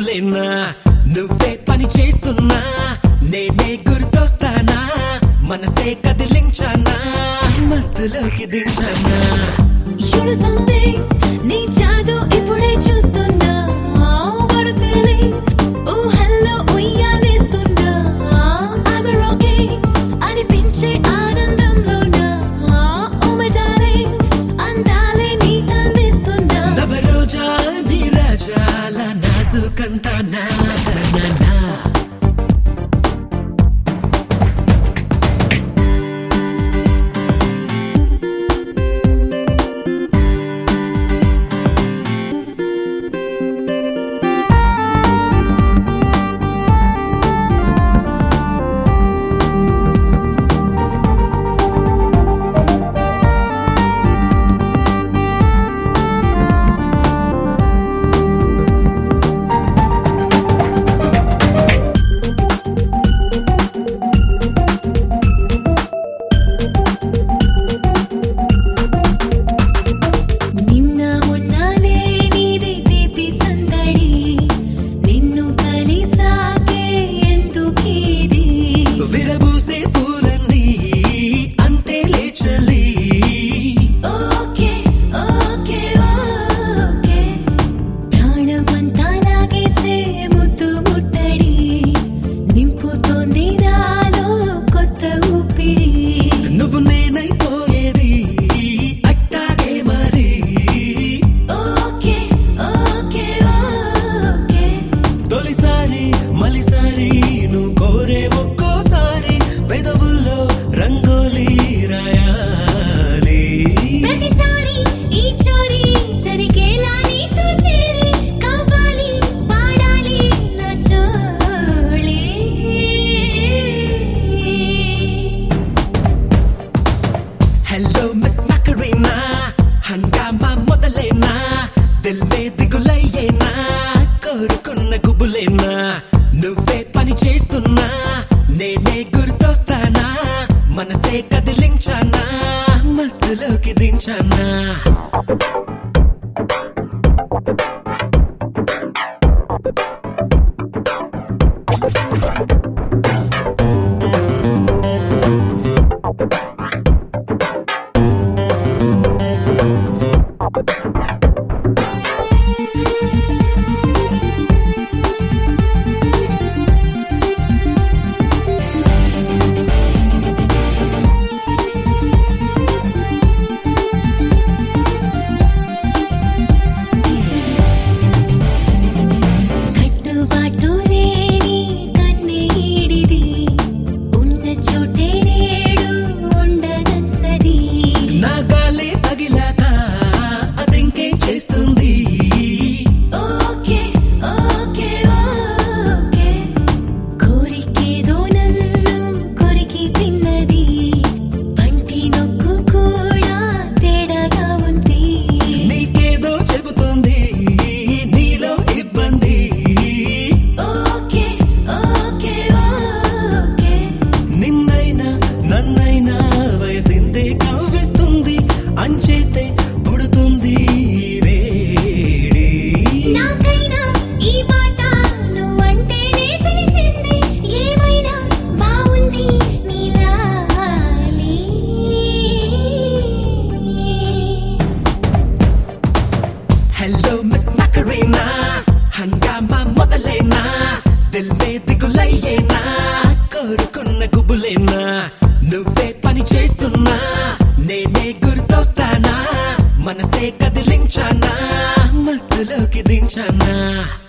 గుబులేనా నువ్వే పని చేస్తున్నా నేనే గుర్తొస్తానా మనసే కదిలించానా మత్తులోకి దించానా You know something? నీ జాదు ఇప్పుడే చూస్తున్నా Oh, what a feeling. Oh, hello, ఉయ్యాలేస్తున్నా I'm a rocking అనిపించే ఆనందంలోనా Oh, my darling, అందాలే నీకు అందిస్తున్నా నవరోజా నీ రాజాల నాజుకంతా నా నా నా నిన్న మొన్ననే నీది తీపి సందడి నిన్ను కలిసాకే ఎందుకీది విరబూసే పూలన్నీ అంతే లేచలి ఓకే ఓకే ఓకే ప్రాణమంతా లాగేసే ముద్దు ముట్టడి నింపుతోంది నాలో కొత్త ఊపిరి నువ్వు నేనైపోయేది అట్టాగే మరి ఓకే ఓకే ఓకే తొలిసారి మలిసారి నువ్వు కోరే ఒక్కోసారి పెదవుల్లో రంగోలి రాయాలి ప్రతిసారి ఈ చోరీ జరిగేలా నీతో చేరి కావాలి పాడాలి నా చోళీ హలో మిస్ మకరీనా హంగామా మొదలైనా దిల్ మే దిగులయ్యేనా కోరుకున్న గుబులేనా నువ్వే పని చేస్తున్నా నేనే గుర్తొస్తానా మనసే కదిలించానా మత్తులోకి దించానా కట్టుబాటు లేని కన్నీడిది ఉన్న చోటే నేడు ఉండనన్నది నా గాలి తగిలాక అదింకేం చేస్తుంది ఓకే ఓకే ఓకే కోరికేదో నన్ను కొరికి తిన్నది పంటి నొక్కు కూడా తేడాగా ఉంది నీకేదో చెబుతుంది నీలో ఇబ్బంది ఓకే ఓకే ఓకే నిన్నైనా నన్నైనా వయసిందే కవ్విస్తుంది అంచేతే పుడుతుంది ఈ వేడి నాకైనా ఈ మాట నువ్వంటేనే తెలిసింది ఏమైనా బాగుంది నీలాలి హలో మిస్ మకరీనా హంగామా మొదలైనా దిల్ మే దిగులయ్యేనా కోరుకున్న గుబులేనా నువ్వే పని చేస్తున్నా నేనే గుర్తొస్తానా మనసే కదిలించానా మత్తులోకి దించానా